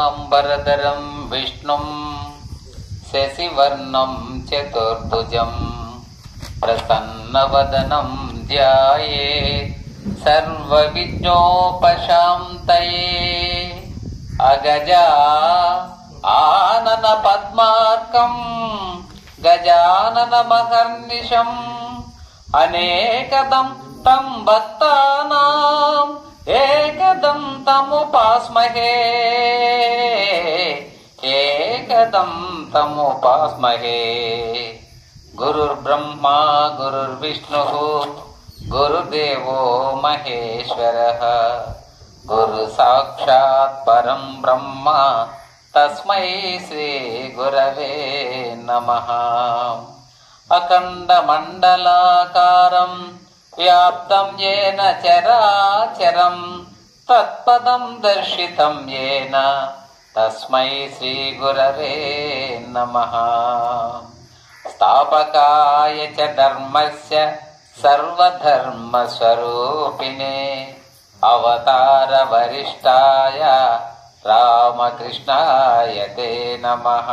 शुक्लाम्बरधरं विष्णुं शशिवर्णं चतुर्भुजं प्रसन्नवदनं ध्याये सर्वविघ्नोपशान्तये अगजा आननपद्मार्कम् गजाननमहर्निशम् अनेकदं तं भक्तानाम् एकदं तमुपास्महे एकदं तमुपास्महे गुरुर्ब्रह्मा गुरुर्विष्णुः गुरुदेवो महेश्वरः गुरु साक्षात् परं ब्रह्म तस्मै श्रीगुरवे नमः अखण्डमण्डलाकारं व्याप्तं येन चराचरं तत्पदं दर्शितं येन तस्मै श्रीगुरवे नमः स्थापकाय च धर्मस्य सर्वधर्मस्वरूपिणे अवतारवरिष्ठाय रामकृष्णाय ते नमः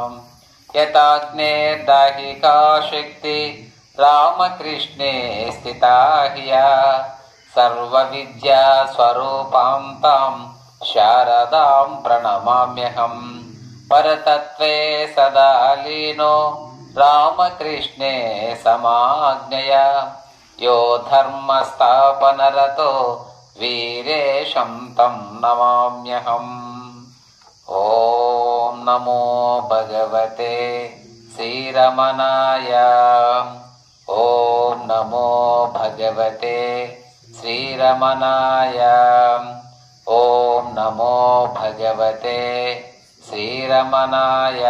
यताग्नेर्दाहिका शक्ति रामकृष्णे स्थिता ह्य सर्वविद्या स्वरूपां तां शारदां प्रणमाम्यहम् परतत्त्वे सदा लीनो रामकृष्णे समाज्ञया यो धर्मस्थापनरतो वीरेशं तं नमाम्यहम् ॐ नमो भगवते श्रीरमणाय ॐ नमो भगवते श्रीरमणाय ॐ नमो भगवते श्रीरमणाय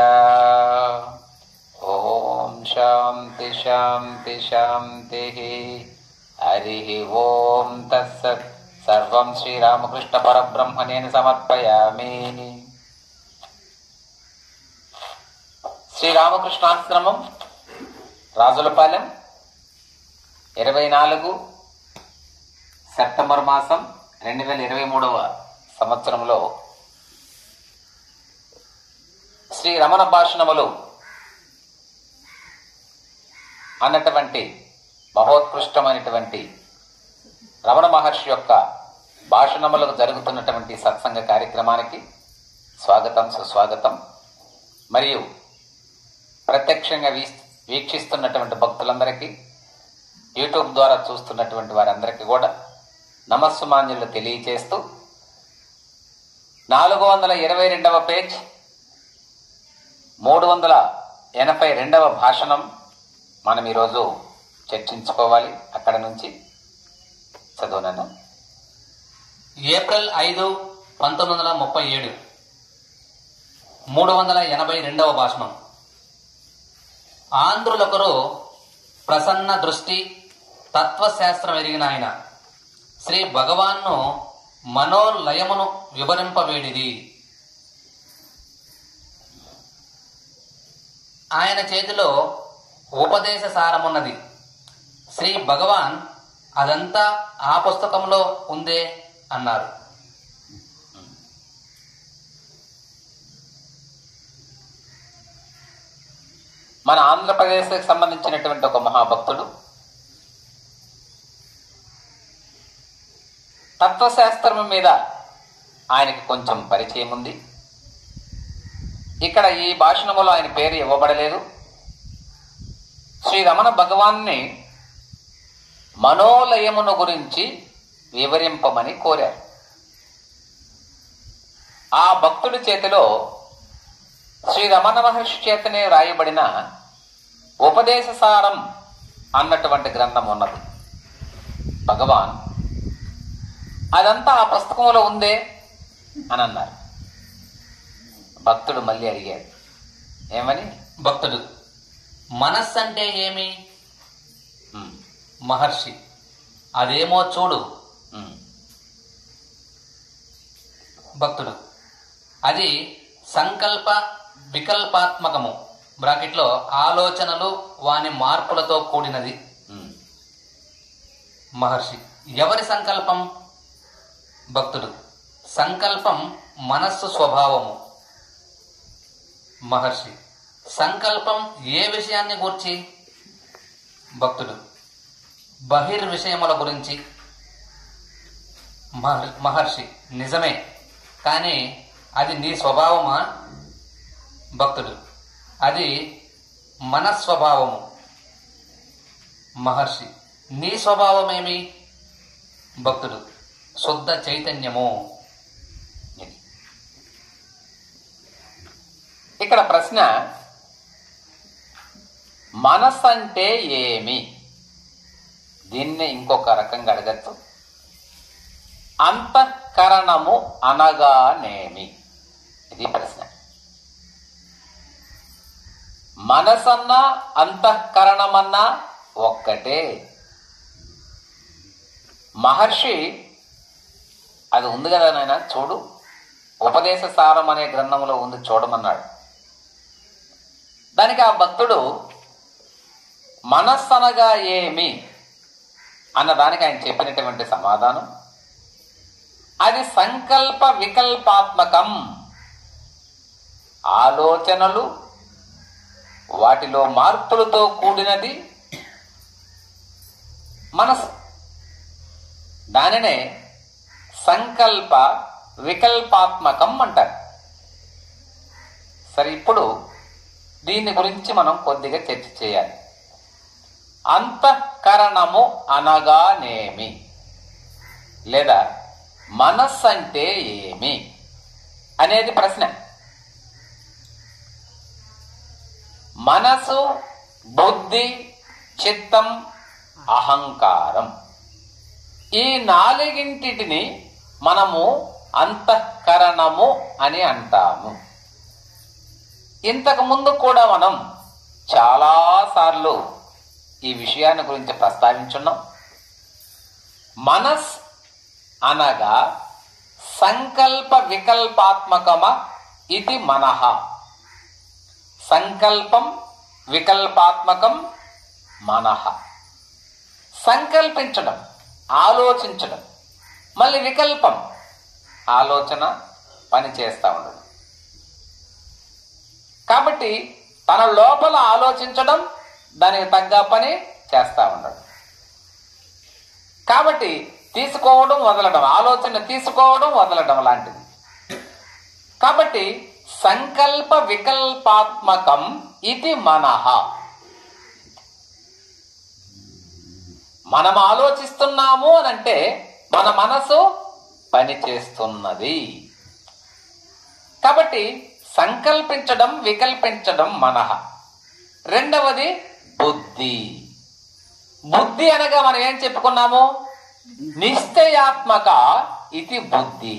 ॐ शान्ति शान्ति शान्तिः हरिः ॐ तत्सत् सर्वं श्रीरामकृष्णपरब्रह्मणेन సమర్పయామి శ్రీరామకృష్ణాశ్రమం రాజులపాలెం ఇరవై నాలుగు సెప్టెంబర్ మాసం రెండు వేల ఇరవై మూడవ సంవత్సరంలో శ్రీ రమణ భాషణములు అన్నటువంటి మహోత్కృష్టమైనటువంటి రమణ మహర్షి యొక్క భాషణములకు జరుగుతున్నటువంటి సత్సంగ కార్యక్రమానికి స్వాగతం సుస్వాగతం మరియు ప్రత్యక్షంగా వీ వీక్షిస్తున్నటువంటి భక్తులందరికీ యూట్యూబ్ ద్వారా చూస్తున్నటువంటి వారందరికీ కూడా నమస్సుమాన్యులు తెలియచేస్తూ నాలుగు వందల ఇరవై రెండవ పేజ్ మూడు వందల ఎనభై రెండవ భాషణం మనం ఈరోజు చర్చించుకోవాలి అక్కడ నుంచి చదువునన్నా ఏప్రిల్ ఐదు పంతొమ్మిది వందల ముప్పై ఏడు మూడు వందల ఎనభై రెండవ భాషణం ఆంధ్రులొకరు ప్రసన్న దృష్టి తత్వశాస్త్రం ఎరిగిన ఆయన శ్రీ భగవాన్ను మనోలయమును వివరింపవేడిది ఆయన చేతిలో ఉపదేశ సారమున్నది శ్రీ భగవాన్ అదంతా ఆ పుస్తకంలో ఉందే అన్నారు మన ఆంధ్రప్రదేశ్కి సంబంధించినటువంటి ఒక మహాభక్తుడు తత్వశాస్త్రం మీద ఆయనకి కొంచెం పరిచయం ఉంది ఇక్కడ ఈ భాషణములో ఆయన పేరు ఇవ్వబడలేదు శ్రీ రమణ భగవాన్ని మనోలయమును గురించి వివరింపమని కోరారు ఆ భక్తుడి చేతిలో శ్రీ రమణ మహర్షి చేతనే రాయబడిన ఉపదేశసారం అన్నటువంటి గ్రంథం ఉన్నది భగవాన్ అదంతా ఆ పుస్తకంలో ఉందే అని అన్నారు భక్తుడు మళ్ళీ అడిగాడు ఏమని భక్తుడు మనస్సు అంటే ఏమి ఉమ్, మహర్షి అదేమో చూడు ఉమ్, భక్తుడు అది సంకల్ప వికల్పాత్మకము బ్రాకెట్లో ఆలోచనలు వాని మార్పులతో కూడినది ఉమ్, మహర్షి ఎవరి సంకల్పం భక్తుడు సంకల్పం మనస్సు స్వభావము మహర్షి సంకల్పం ఏ విషయాన్ని గూర్చి భక్తుడు బహిర్ విషయముల గురించి మహర్- మహర్షి నిజమే కానీ అది నీ స్వభావమా భక్తుడు అది మన స్వభావము మహర్షి నీ స్వభావమేమి భక్తుడు శుద్ధ చైతన్యము ఇది. ఇక్కడ ప్రశ్న మనస్సు అంటే ఏమి దీన్ని ఇంకొక రకంగా అడగచ్చు అంతఃకరణము అనగానేమి ఇది ప్రశ్న మనసన్నా అంతఃకరణమన్నా ఒక్కటే మహర్షి అది ఉంది కదా నాయన చూడు ఉపదేశ సారం అనే గ్రంథంలో ఉంది చూడమన్నాడు దానికి ఆ భక్తుడు మనస్సనగా ఏమి అన్నదానికి ఆయన చెప్పినటువంటి సమాధానం అది సంకల్ప వికల్పాత్మకం ఆలోచనలు వాటిలో మార్పులతో కూడినది మనసు దానినే సంకల్ప వికల్పాత్మకం అంటారు సరే ఇప్పుడు దీని గురించి మనం కొద్దిగా చర్చ చేయాలి అంతఃకరణము అనగానేమి లేదా మనస్సు అంటే ఏమి అనేది ప్రశ్న మనసు బుద్ధి చిత్తం అహంకారం ఈ నాలుగింటిని మనము అంతఃకరణము అని అంటాము ఇంతకు ముందు కూడా మనం చాలాసార్లు ఈ విషయాన్ని గురించి ప్రస్తావించున్నాం మనస్ అనగా సంకల్ప వికల్పాత్మకమ ఇది మనః సంకల్పం వికల్పాత్మకం మనః సంకల్పించడం ఆలోచించడం మళ్ళీ వికల్పం ఆలోచన పని చేస్తా ఉండడం కాబట్టి తన లోపల ఆలోచించడం దానికి తగ్గ పని చేస్తా ఉండడం కాబట్టి తీసుకోవడం వదలడం ఆలోచన తీసుకోవడం వదలడం లాంటిది కాబట్టి సంకల్ప వికల్పాత్మకం ఇది మనః మనం ఆలోచిస్తున్నాము అని అంటే మన మనసు పని చేస్తున్నది కాబట్టి సంకల్పించడం వికల్పించడం మనః రెండవది బుద్ధి బుద్ధి అనగా మనం ఏం చెప్పుకున్నాము నిశ్చయాత్మక ఇది బుద్ధి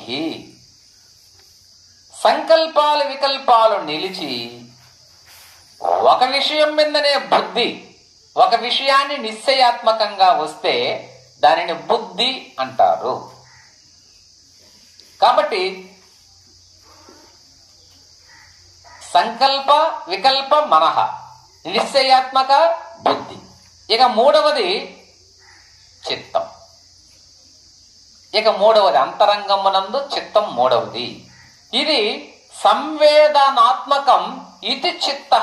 సంకల్పాలు వికల్పాలు నిలిచి ఒక విషయం మీదనే బుద్ధి ఒక విషయాన్ని నిశ్చయాత్మకంగా వస్తే దానిని బుద్ధి అంటారు కాబట్టి సంకల్ప వికల్ప మనః నిశ్చయాత్మక బుద్ధి ఇక మూడవది చిత్తం ఇక మూడవది అంతరంగమునందు చిత్తం మూడవది ఇది సంవేదనాత్మకం ఇది చిత్త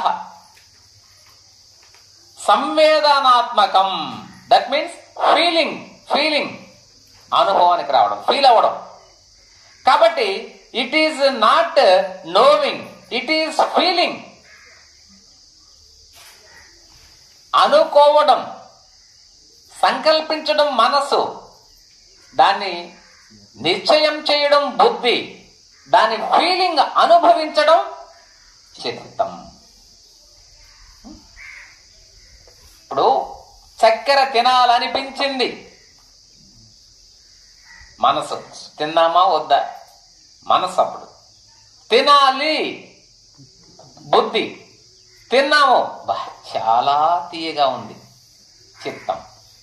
సంవేదనాత్మకం దట్ మీన్స్ ఫీలింగ్ ఫీలింగ్ అనుభవానికి రావడం ఫీల్ అవ్వడం కాబట్టి it is not knowing it is feeling అనుకోవడం సంకల్పించడం మనసు దాన్ని నిశ్చయం చేయడం బుద్ధి దాని ఫీలింగ్ అనుభవించడం చిత్తం ఇప్పుడు చక్కెర తినాలనిపించింది మనసు తిందామా వద్దా మనసు అప్పుడు తినాలి బుద్ధి తిన్నాము బా చాలా తీయగా ఉంది చిత్తం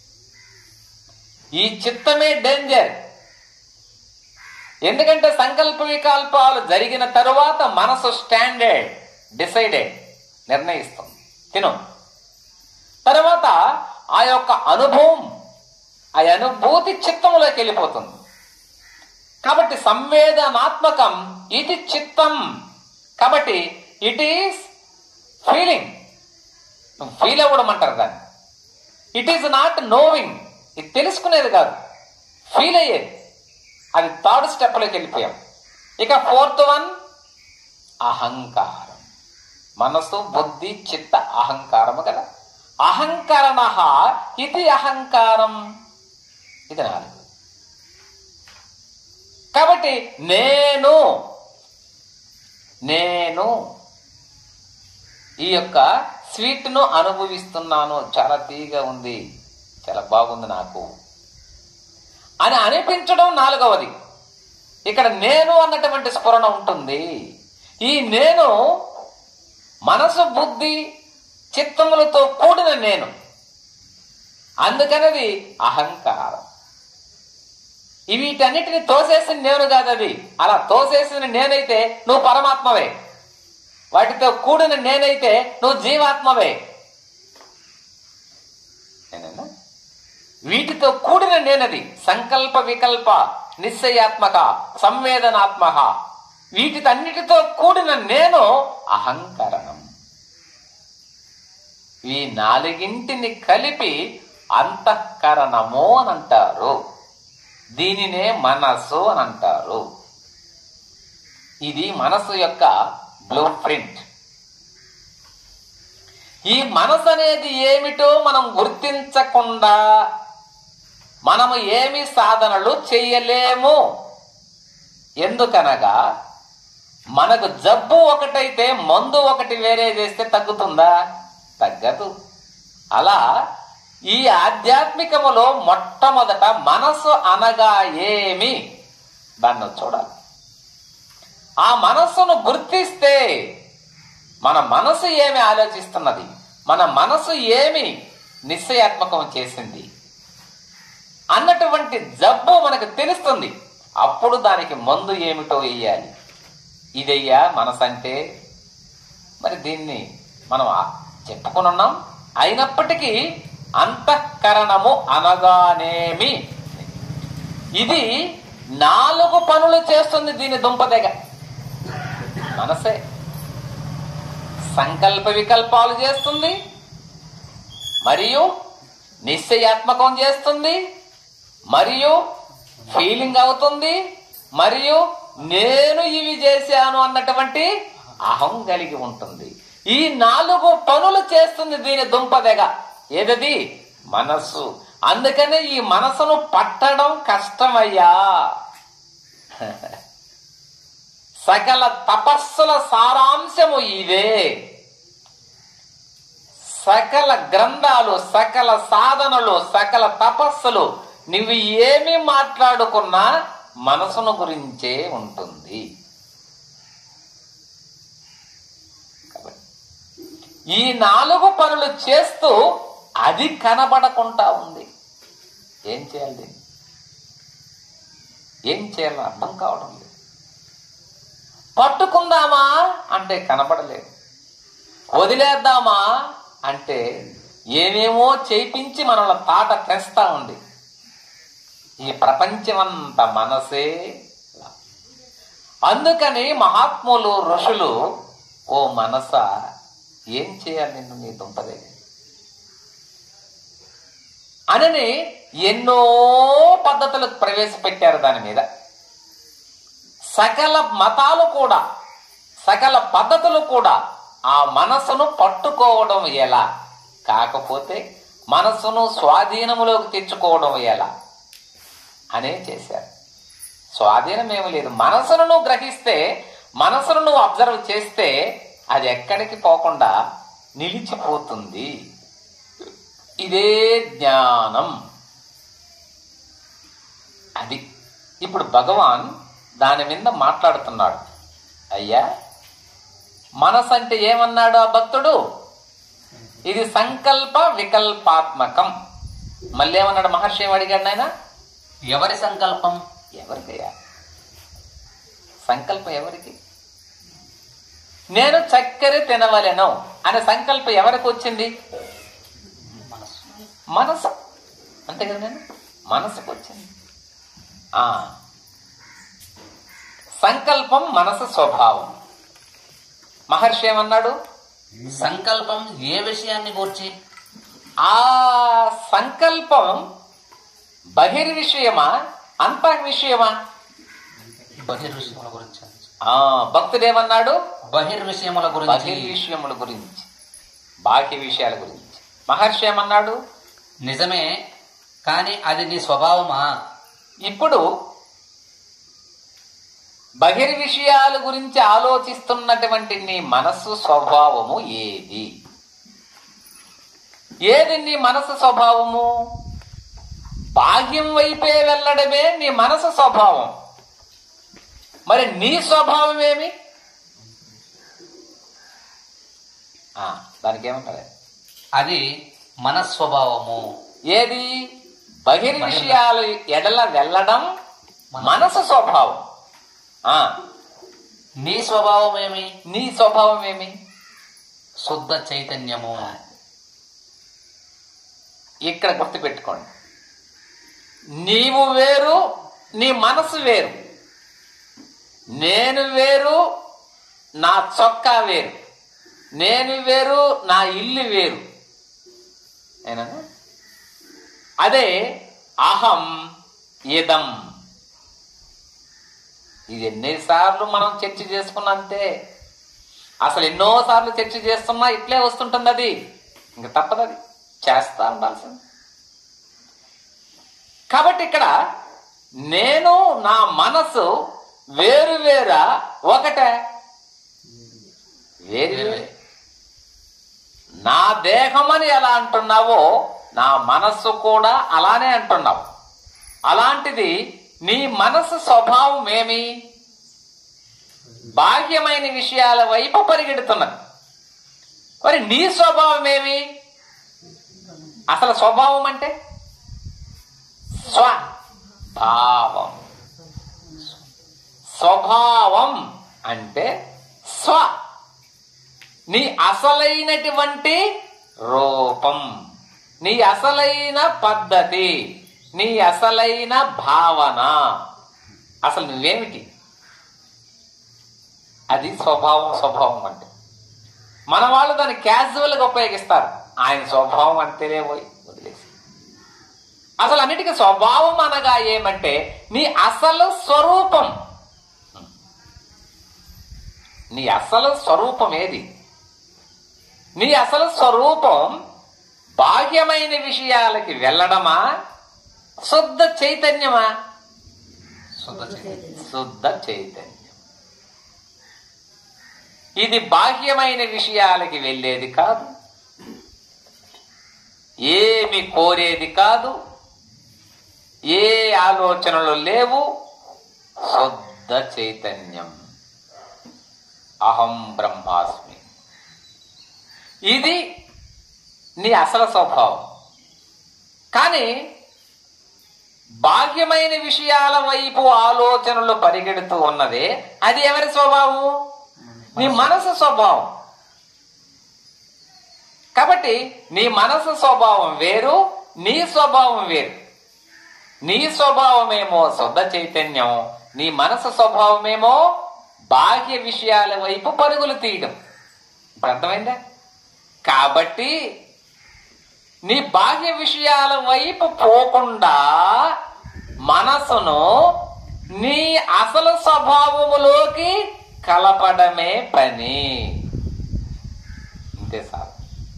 ఈ చిత్తమే డేంజర్ ఎందుకంటే సంకల్ప వికల్పాలు జరిగిన తరువాత మనసు స్టాండర్డ్ డిసైడెడ్ నిర్ణయిస్తుంది తిను తర్వాత ఆ యొక్క అనుభవం ఆ అనుభూతి చిత్తంలోకి వెళ్ళిపోతుంది కాబట్టి సంవేదనాత్మకం ఇది చిత్తం కాబట్టి ఇట్ ఈస్ ఫీలింగ్ ఫీల్ అవ్వడం అంటారు దాన్ని ఇట్ ఈస్ నాట్ నోవింగ్ ఇది తెలుసుకునేది కాదు ఫీల్ అయ్యేది అది థర్డ్ స్టెప్లోకి వెళ్ళిపోయాం ఇక ఫోర్త్ వన్ అహంకారం మనసు బుద్ధి చిత్త అహంకారము కదా అహంకరణ ఇది అహంకారం ఇది నాలుగు కాబట్టి నేను నేను ఈ యొక్క స్వీట్ను అనుభవిస్తున్నాను చాలా తీగా ఉంది చాలా బాగుంది నాకు అని అనిపించడం నాలుగవది ఇక్కడ నేను అన్నటువంటి స్ఫురణ ఉంటుంది ఈ నేను మనసు బుద్ధి చిత్తములతో కూడిన నేను అందుకనది అహంకారం ఈ వీటన్నిటిని తోసేసిన నేను కాదు అది అలా తోసేసిన నేనైతే నువ్వు పరమాత్మవే వాటితో కూడిన నేనైతే నువ్వు జీవాత్మవే నేనేనా? వీటితో కూడిన నేనది సంకల్ప వికల్ప నిశ్చయాత్మక సంవేదనాత్మక వీటితన్నిటితో కూడిన నేను అహంకరణం ఈ నాలుగింటిని కలిపి అంతఃకరణము అని అంటారు దీనినే మనస్సు అని అంటారు ఇది మనసు యొక్క బ్లూ ప్రింట్ ఈ మనసు అనేది ఏమిటో మనం గుర్తించకుండా మనము ఏమి సాధనలు చేయలేము ఎందుకనగా మనకు జబ్బు ఒకటైతే మందు ఒకటి వేరే చేస్తే తగ్గుతుందా తగ్గదు అలా ఈ ఆధ్యాత్మికములో మొట్టమొదట మనసు అనగా ఏమి దాన్ని చూడాలి ఆ మనస్సును గుర్తిస్తే మన మనసు ఏమి ఆలోచిస్తున్నది మన మనసు ఏమి నిశ్చయాత్మకం చేసింది అన్నటువంటి జబ్బు మనకు తెలుస్తుంది అప్పుడు దానికి మందు ఏమిటో వేయాలి ఇదయ్యా మనసంటే మరి దీన్ని మనం ఆ- చెప్పుకుని ఉన్నాం అయినప్పటికీ అంతఃకరణము అనగానేమి ఇది నాలుగు పనులు చేస్తుంది దీని దుంపదెగ మనసే సంకల్ప వికల్పాలు చేస్తుంది మరియు నిశ్చయాత్మకం చేస్తుంది మరియు ఫీలింగ్ అవుతుంది మరియు నేను ఇవి చేశాను అన్నటువంటి అహం కలిగి ఉంటుంది ఈ నాలుగు పనులు చేస్తుంది దీని దుంపదెగ ఏదది మనస్సు అందుకనే ఈ మనసును పట్టడం కష్టమయ్యా సకల తపస్సుల సారాంశము ఇదే సకల గ్రంథాలు సకల సాధనలు సకల తపస్సులు నువ్వు ఏమి మాట్లాడుకున్నా మనసును గురించే ఉంటుంది కాబట్టి ఈ నాలుగు పనులు చేస్తూ అది కనబడకుండా ఉంది ఏం చేయాలి దీన్ని? ఏం చేయాలో అర్థం కావడం లేదు పట్టుకుందామా అంటే కనబడలేదు వదిలేద్దామా అంటే ఏమేమో చేయించి మనల్ని తాట తెస్తా ఉంది ఈ ప్రపంచమంత మనసే అందుకని మహాత్ములు ఋషులు ఓ మనస ఏం చేయాలి నిన్ను నీ దుంపదే అనని ఎన్నో పద్ధతులు ప్రవేశపెట్టారు దాని మీద సకల మతాలు కూడా సకల పద్ధతులు కూడా ఆ మనసును పట్టుకోవడం ఎలా కాకపోతే మనసును స్వాధీనములోకి తెచ్చుకోవడం ఎలా అనే చేశారు స్వాధీనం ఏమి లేదు మనసును నువ్వు గ్రహిస్తే మనసును నువ్వు అబ్జర్వ్ చేస్తే అది ఎక్కడికి పోకుండా నిలిచిపోతుంది ఇదే జ్ఞానం అది ఇప్పుడు భగవాన్ దాని మీద మాట్లాడుతున్నాడు అయ్యా మనసు అంటే ఏమన్నాడు ఆ భక్తుడు ఇది సంకల్ప వికల్పాత్మకం మళ్ళీ ఏమన్నాడు మహర్షి ఏం అడిగాడు ఆయన ఎవరి సంకల్పం ఎవరికయ్యా సంకల్పం ఎవరికి నేను చక్కెర తినవలెను అనే సంకల్పం ఎవరికి వచ్చింది మనసు మనసు అంతే కదా నేను మనసుకు వచ్చింది ఆ సంకల్పం మనసు స్వభావం మహర్షి ఏమన్నాడు సంకల్పం ఏ విషయాన్ని గూర్చి ఆ సంకల్పం బహిర్విషయమా అంతః విషయమా బహిర్విషయముల గురించి ఆ భక్తుడేమన్నాడు బహిర్విషయముల గురించి బహిర్విషయముల గురించి బాహ్య విషయాల గురించి మహర్షి ఏమన్నాడు నిజమే కానీ అది నీ స్వభావమా ఇప్పుడు బహిర్విషయాల గురించి ఆలోచిస్తున్నటువంటి నీ మనస్సు స్వభావము ఏది ఏది నీ మనసు స్వభావము బాహ్యం వైపే వెళ్ళడమే నీ మనసు స్వభావం మరి నీ స్వభావం ఏమి ఆ, దానికి ఏమంటారు అది మన స్వభావము ఏది బహిర్విషయాలు ఎడల వెళ్ళడం మనసు స్వభావం ఆ నీ స్వభావం ఏమి నీ స్వభావం ఏమి శుద్ధ చైతన్యము ఇక్కడ గుర్తుపెట్టుకోండి నీవు వేరు నీ మనసు వేరు నేను వేరు నా చొక్కా వేరు నేను వేరు నా ఇల్లు వేరు ఏనా అదే అహం ఇదం ఇది ఎన్నిసార్లు మనం చర్చ చేసుకున్నా అంతే అసలు ఎన్నోసార్లు చర్చ చేస్తున్నా ఇట్లే వస్తుంటుంది అది ఇంక తప్పదు అది చేస్తా ఉండాల్సింది కాబట్టి ఇక్కడ నేను నా మనసు వేరు వేరా ఒకటే వేరు వేరే నా దేహమని ఎలా అంటున్నావో నా మనస్సు కూడా అలానే అంటున్నావు అలాంటిది నీ మనసు స్వభావం ఏమి బాహ్యమైన విషయాల వైపు పరిగెడుతున్నది మరి నీ స్వభావం ఏమి అసలు స్వభావం అంటే స్వభావం స్వభావం అంటే స్వ నీ అసలైనటువంటి రూపం నీ అసలైన పద్ధతి నీ అసలైన భావన అసలు నువ్వేమిటి అది స్వభావం స్వభావం అంటే మన వాళ్ళు దాన్ని క్యాజువల్గా ఉపయోగిస్తారు ఆయన స్వభావం అంతేనే పోయి వదిలేసి అసలు అన్నిటికీ స్వభావం అనగా ఏమంటే నీ అసలు స్వరూపం నీ అసలు స్వరూపం ఏది నీ అసలు స్వరూపం బాహ్యమైన విషయాలకి వెళ్ళడమా శుద్ధ చైతన్యమా శుద్ధ చైతన్యం శుద్ధ చైతన్యం ఇది బాహ్యమైన విషయాలకి వెళ్ళేది కాదు ఏమి కోరేది కాదు ఏ ఆలోచనలు లేవు శుద్ధ చైతన్యం అహం బ్రహ్మాస్మి ఇది నీ అసలు స్వభావం కానీ బాహ్యమైన విషయాల వైపు ఆలోచనలు పరిగెడుతూ ఉన్నదే అది ఎవరి స్వభావం నీ మనసు స్వభావం కాబట్టి నీ మనసు స్వభావం వేరు నీ స్వభావం వేరు నీ స్వభావమేమో శుద్ధ చైతన్యం నీ మనసు స్వభావమేమో బాహ్య విషయాల వైపు పరుగులు తీయడం ఇప్పుడు అర్థమైందా కాబట్టి నీ బాహ్య విషయాల వైపు పోకుండా మనసును నీ అసలు స్వభావములోకి కలపడమే పని అంతే సార్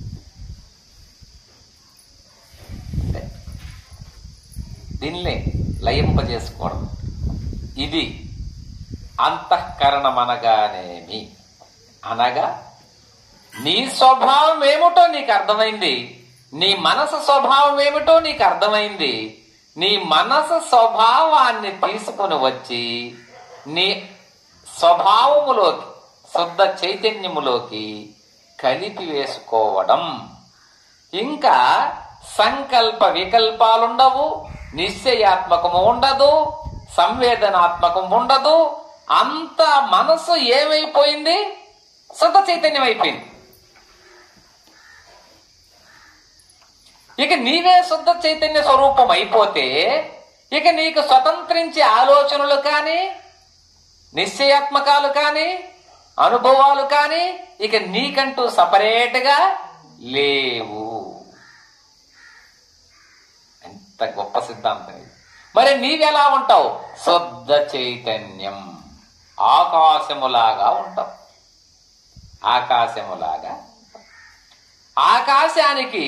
అంతే. దీనిని లయింపజేసుకోవడం ఇది అంతఃకరణం అనగానేమి అనగా నీ స్వభావం ఏమిటో నీకు అర్థమైంది నీ మనసు స్వభావం ఏమిటో నీకు అర్థమైంది నీ మనసు స్వభావాన్ని తీసుకుని వచ్చి నీ స్వభావములోకి శుద్ధ చైతన్యములోకి కలిపి వేసుకోవడం ఇంకా సంకల్ప వికల్పాలుండవు నిశ్చయాత్మకము ఉండదు సంవేదనాత్మకం ఉండదు అంత మనసు ఏమైపోయింది శుద్ధ చైతన్యం అయిపోయింది ఇక నీవే శుద్ధ చైతన్య స్వరూపం అయిపోతే ఇక నీకు స్వతంత్రించి ఆలోచనలు కానీ నిశ్చయాత్మకాలు కానీ అనుభవాలు కానీ ఇక నీకంటూ సపరేట్గా లేవు ఎంత గొప్ప సిద్ధాంతం ఇది మరి నీవెలా ఉంటావు శుద్ధ చైతన్యం ఆకాశములాగా ఉంటావు ఆకాశములాగా ఆకాశానికి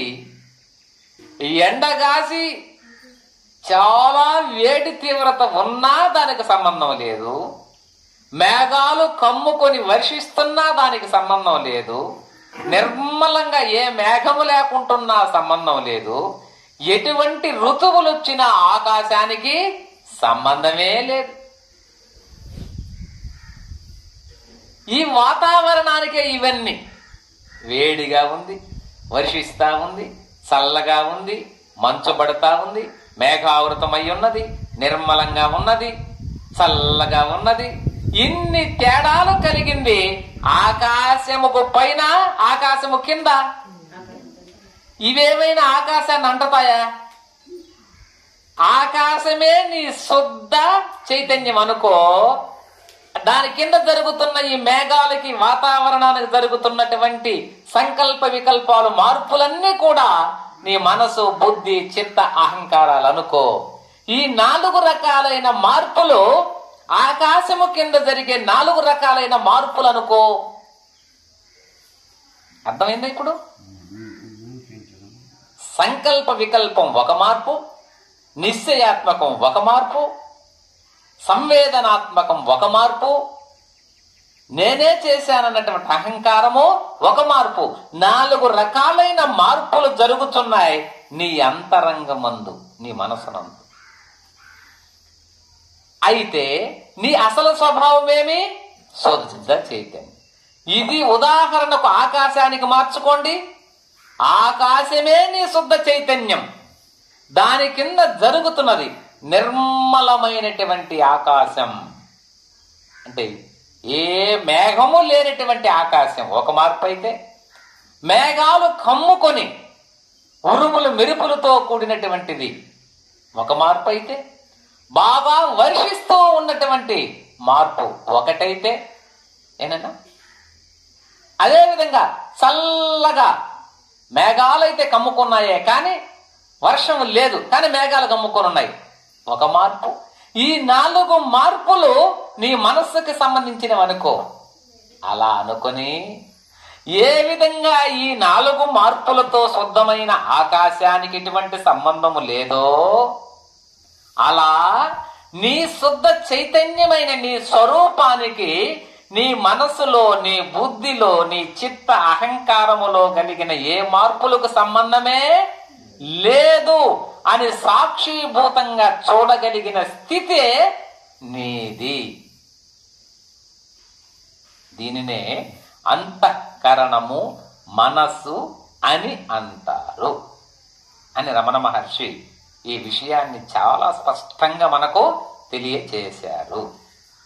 ఎండగాసి చాలా వేడి తీవ్రత ఉన్నా దానికి సంబంధం లేదు మేఘాలు కమ్ముకొని వర్షిస్తున్నా దానికి సంబంధం లేదు నిర్మలంగా ఏ మేఘము లేకుంటున్నా సంబంధం లేదు ఎటువంటి ఋతువులు వచ్చినా ఆకాశానికి సంబంధమే లేదు ఈ వాతావరణానికే ఇవన్నీ వేడిగా ఉంది వర్షిస్తా ఉంది చల్లగా ఉంది మంచు పడతా ఉంది మేఘావృతమై ఉన్నది నిర్మలంగా ఉన్నది చల్లగా ఉన్నది ఇన్ని తేడాలు కలిగింది ఆకాశముకు పైన ఆకాశము కింద ఇవేమైనా ఆకాశాన్ని అంటతాయా ఆకాశమే నీ శుద్ధ చైతన్యం అనుకో దాని కింద జరుగుతున్న ఈ మేఘాలకి వాతావరణానికి జరుగుతున్నటువంటి సంకల్ప వికల్పాలు మార్పులన్నీ కూడా నీ మనసు బుద్ధి చిత్త అహంకారాలు అనుకో ఈ నాలుగు రకాలైన మార్పులు ఆకాశము కింద జరిగే నాలుగు రకాలైన మార్పులు అనుకో అర్థమైందా ఇప్పుడు సంకల్ప వికల్పం ఒక మార్పు నిశ్చయాత్మకం ఒక మార్పు సంవేదనాత్మకం ఒక మార్పు నేనే చేశానన్నటువంటి అహంకారము ఒక మార్పు నాలుగు రకాలైన మార్పులు జరుగుతున్నాయి నీ అంతరంగమందు నీ మనసునందు అయితే నీ అసలు స్వభావమేమి శుద్ధ చైతన్యం ఇది ఉదాహరణకు ఆకాశానికి మార్చుకోండి ఆకాశమే నీ శుద్ధ చైతన్యం దాని కింద జరుగుతున్నది నిర్మలమైనటువంటి ఆకాశం అంటే ఏ మేఘము లేనటువంటి ఆకాశం ఒక మార్పు అయితే మేఘాలు కమ్ముకొని ఉరుములు మెరుపులతో కూడినటువంటిది ఒక మార్పు అయితే బాగా వర్షిస్తూ ఉన్నటువంటి మార్పు ఒకటైతే ఏనన్నా అదేవిధంగా చల్లగా మేఘాలైతే కమ్ముకున్నాయే కానీ వర్షం లేదు కానీ మేఘాలు కమ్ముకొని ఉన్నాయి ఒక మార్పు ఈ నాలుగు మార్పులు నీ మనస్సుకి సంబంధించినవి అనుకో అలా అనుకొని ఏ విధంగా ఈ నాలుగు మార్పులతో శుద్ధమైన ఆకాశానికి ఎటువంటి సంబంధము లేదో అలా నీ శుద్ధ చైతన్యమైన నీ స్వరూపానికి నీ మనసులో నీ బుద్ధిలో నీ చిత్త అహంకారములో కలిగిన ఏ మార్పులకు సంబంధమే లేదు అని సాక్షిభూతంగా చూడగలిగిన స్థితే నీది దీనినే అంతఃకరణము మనస్సు అని అంటారు అని రమణ మహర్షి ఈ విషయాన్ని చాలా స్పష్టంగా మనకు తెలియచేశారు